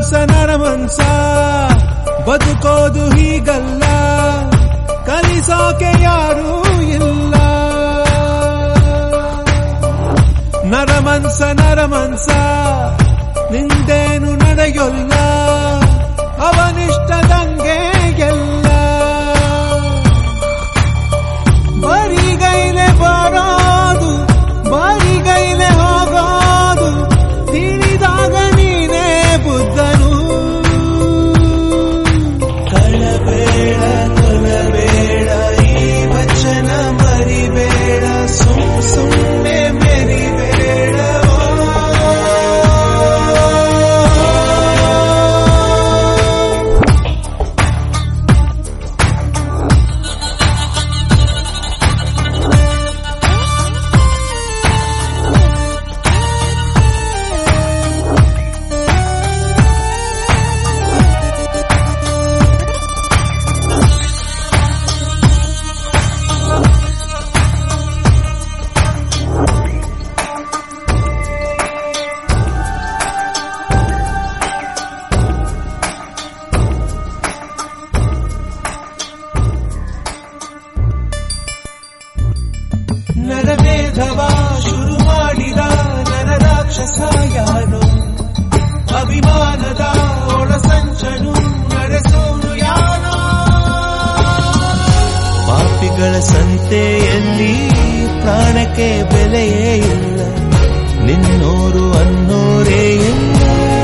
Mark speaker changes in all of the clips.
Speaker 1: ನರಮನ್ಸ ನರಮನ್ಸ ಬದುಕೋದು ಹೀಗಲ್ಲ ಕಲಿಸೋಕೆ ಯಾರೂ ಇಲ್ಲ ನರಮನ್ಸ ನರಮನ್ಸ ನಿಂದೇನು ನಡೆಯೊಲ್ಲ ಅವನಿಷ್ಟದಂಗೆ ಎಲ್ಲ ಬರಿಗೈಲೆ ಬರೋದು ಬರಿಗೈಲೆ ಹೋಗೋದು ತಿಳಿದಾಗ ನೀನೇ ಬುದ್ಧನು ಕಳಬೇಡ ಕೊಲಬೇಡ ಈ ವಚನ ಮರಿಬೇಡ ಸುಮ್ ಸುಮ್ಮನೆ ಮೆರಿಬೇಡ ನರಮೇಧವ ಶುರು ಮಾಡಿದ ನರ ರಾಕ್ಷಸ ಯಾರು ಅಭಿಮಾನದ ಒಳಸಂಚನು ನಡೆಸೋನು ಯಾರೋ ಪಾಪಿಗಳ ಸಂತೆಯಲ್ಲಿ ಪ್ರಾಣಕ್ಕೆ ಬೆಲೆಯೇ ಇಲ್ಲ ನಿನ್ನೋರು ಅನ್ನೋರೇ ಇಲ್ಲ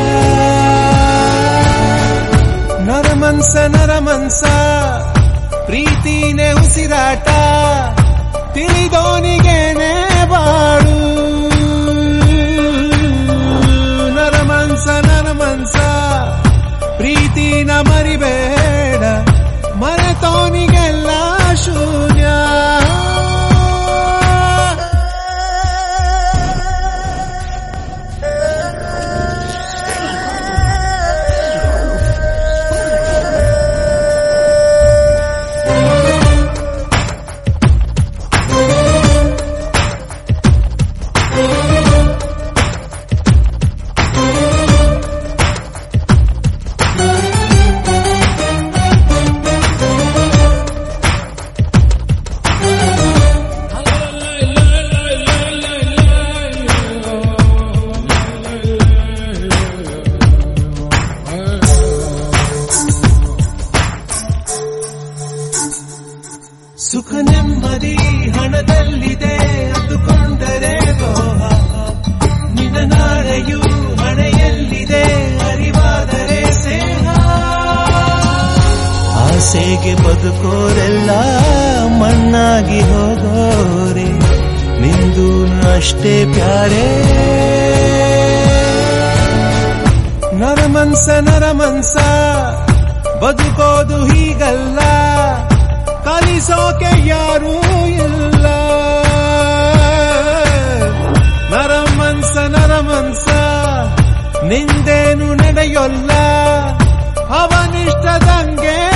Speaker 1: ನರಮನ್ಸ ನರಮನ್ಸ ಪ್ರೀತಿನೇ ಉಸಿರಾಟ ತಿಳಿದೋನಿಗೇನೆ ಬಾಳು ನರಮನ್ಸ ನರಮನ್ಸ ಪ್ರೀತಿನ ಮರಿಬೇಡ ಮರೆತೋನಿಗೆಲ್ಲ ಶೂನ್ಯ ಸುಖ ನೆಮ್ಮದಿ ಹಣದಲ್ಲಿದೆ ಅಂದುಕೊಂಡರೆ ದ್ರೋಹ ನಿನ್ನ ನಾಳೆಯು ಹಣೆಯಲ್ಲಿದೆ ಅರಿವಾದರೆ ಸೇಹ ಆಸೆಗೆ ಬದುಕೋರೆಲ್ಲ ಮಣ್ಣಾಗಿ ಹೋಗೋರೆ ನಿಂದು ಅಷ್ಟೇ ಪ್ಯಾರೆ ನರಮನ್ಸ ನರಮನ್ಸ ಬದುಕೋದು ಹೀಗಲ್ಲ ಕಲಿಸೋಕೆ ಯಾರೂ ಇಲ್ಲ ನರಮನ್ಸ ನರಮನ್ಸ ನಿಂದೇನು ನಡೆಯೊಲ್ಲ ಅವನಿಷ್ಟದಂಗೆ